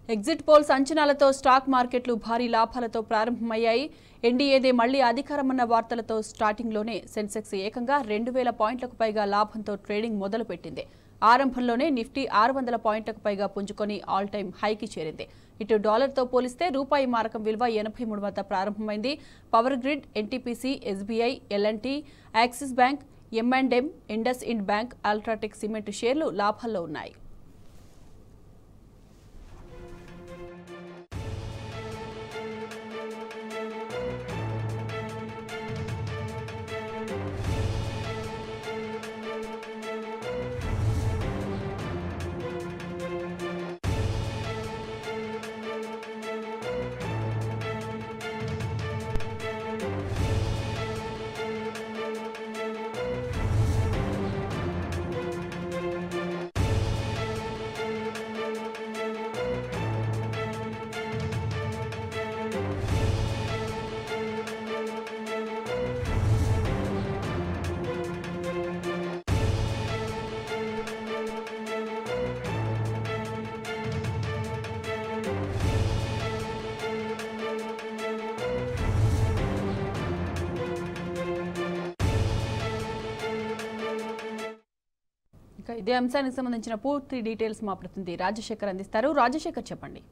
exit polls అంచనాలతో stock మార్కెట్లు భారీ లాభాలతో ప్రారంభమయ్యాయి ఎన్డీఏదే మళ్లీ అధికారమన్న వార్తలతో స్టార్టింగ్లోనే సెన్సెక్స్ ఏకంగా రెండు వేల పాయింట్లకు పైగా లాభంతో ట్రేడింగ్ మొదలుపెట్టింది ఆరంభంలోనే నిఫ్టీ ఆరు వందల పాయింట్లకు పైగా పుంజుకొని ఆల్ టైమ్ హైకి చేరింది ఇటు డాలర్తో పోలిస్తే రూపాయి మారకం విలువ ఎనభై మూడు వద్ద ప్రారంభమైంది Power Grid NTPC SBI L and T Axis bank M and M IndusInd bank UltraTech cement షేర్లు లాభాల్లో ఉన్నాయి ఇక ఇదే అంశానికి సంబంధించిన పూర్తి డీటెయిల్స్ మా ప్రతినిధి రాజశేఖర్ అందిస్తారు రాజశేఖర్ చెప్పండి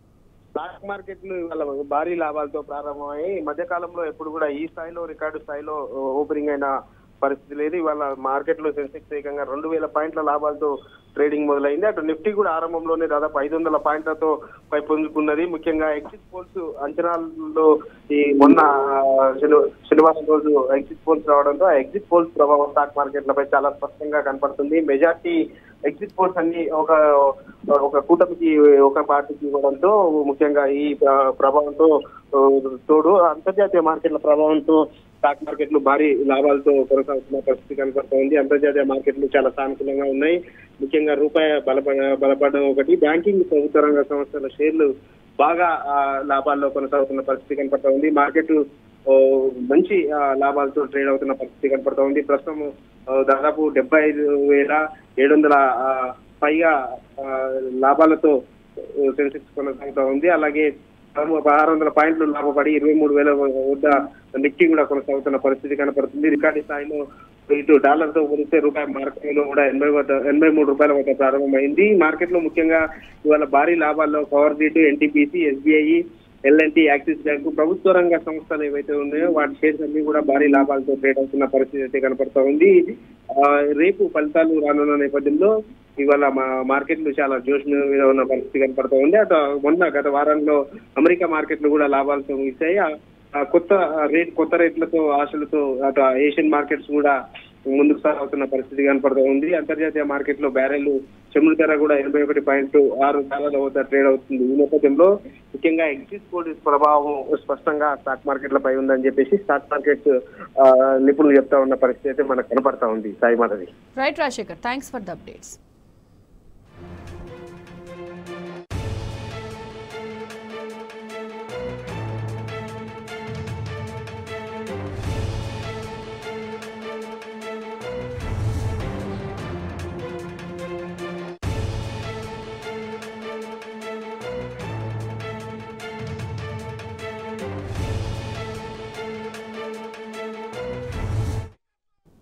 స్టాక్ మార్కెట్లు ఇవాళ భారీ లాభాలతో ప్రారంభమై ఈ మధ్య కాలంలో ఎప్పుడు కూడా ఈ స్థాయిలో రికార్డు స్థాయిలో ఓపెనింగ్ అయిన పరిస్థితి లేదు ఇవాళ మార్కెట్ లో సెన్సెక్స్ ఏకంగా రెండు వేల పాయింట్ల లాభాలతో ట్రేడింగ్ మొదలైంది అటు నిఫ్టీ కూడా ఆరంభంలోనే దాదాపు ఐదు వందల పాయింట్లతో పై పొందుకున్నది ముఖ్యంగా ఎగ్జిట్ పోల్స్ అంచనాల్లో ఈ మొన్న ఆ, శని- శనివారం రోజు ఎగ్జిట్ పోల్స్ రావడంతో ఆ ఎగ్జిట్ పోల్స్ ప్రభావం స్టాక్ మార్కెట్లపై చాలా స్పష్టంగా కనపడుతుంది మెజార్టీ ఎగ్జిట్ పోల్స్ అన్ని ఒక ఒక కూటమికి ఒక పార్టీకి ఇవ్వడంతో ముఖ్యంగా ఈ ఆ, ప్రభావంతో ఆ, తోడు అంతర్జాతీయ మార్కెట్ల ప్రభావంతో స్టాక్ మార్కెట్లు భారీ లాభాలతో కొనసాగుతున్న పరిస్థితి కనపడుతోంది అంతర్జాతీయ మార్కెట్లు చాలా సానుకూలంగా ఉన్నాయి ముఖ్యంగా రూపాయి బలపడ బలపడడం ఒకటి బ్యాంకింగ్ ప్రభుత్వ రంగ సంస్థల షేర్లు బాగా ఆ, లాభాల్లో కొనసాగుతున్న పరిస్థితి కనపడతా ఉంది మార్కెట్ ఓ, మంచి ఆ, లాభాలతో ట్రేడ్ అవుతున్న పరిస్థితి కనపడతా ఉంది ప్రస్తుతం ఆ, దాదాపు డెబ్బై ఐదు వేల ఏడు వందల ఆ, పైగా ఆ, లాభాలతో సెన్సెక్స్ కొనసాగుతా ఉంది అలాగే పదహారు వందల పాయింట్లు లాభపడి ఇరవై మూడు వేల వద్ద నిఫ్టీ కూడా కొనసాగుతున్న పరిస్థితి కనపడుతుంది రికార్డు స్థాయిలో ఇటు డాలర్ తో పోలిస్తే రూపాయి మార్కెట్లో కూడా ఎనభై వద్ద ఎనభై మూడు రూపాయల వద్ద ప్రారంభమైంది మార్కెట్ లో ముఖ్యంగా ఇవాళ భారీ లాభాల్లో Power Grid NTPC SBI L and T Axis bank ప్రభుత్వ రంగ సంస్థలు ఏవైతే ఉన్నాయో వాటి షేర్స్ అన్ని కూడా భారీ లాభాలతో ట్రేడ్ అవుతున్న పరిస్థితి అయితే కనపడతా ఉంది ఆ, రేపు ఫలితాలు రానున్న నేపథ్యంలో ఇవాళ మా మార్కెట్లు చాలా జోష్ మీద ఉన్న పరిస్థితి కనపడతా ఉంది అటు మొన్న గత వారంలో అమెరికా మార్కెట్లు కూడా లాభాలతో ముగిశాయి ఆ- ఆ కొత్త రేట్ కొత్త రేట్లతో ఆశలతో అటు ఏషియన్ మార్కెట్స్ కూడా ముందుకు సాగుతున్న పరిస్థితి కనపడుతూ ఉంది అంతర్జాతీయ మార్కెట్ లో బ్యారెల్ చెముడు ధర కూడా ఎనభై ఒకటి పాయింట్ ఆరు డాలర్ల వద్ద ట్రేడ్ అవుతుంది ఈ నేపథ్యంలో ముఖ్యంగా ఎగ్జిట్ పోల్ ప్రభావం స్పష్టంగా స్టాక్ మార్కెట్లపై ఉందని చెప్పేసి స్టాక్ మార్కెట్ నిపుణులు చెప్తా ఉన్న పరిస్థితి అయితే మనకు కనపడతా ఉంది Sai Madhavi right Rajasekhar thanks for the updates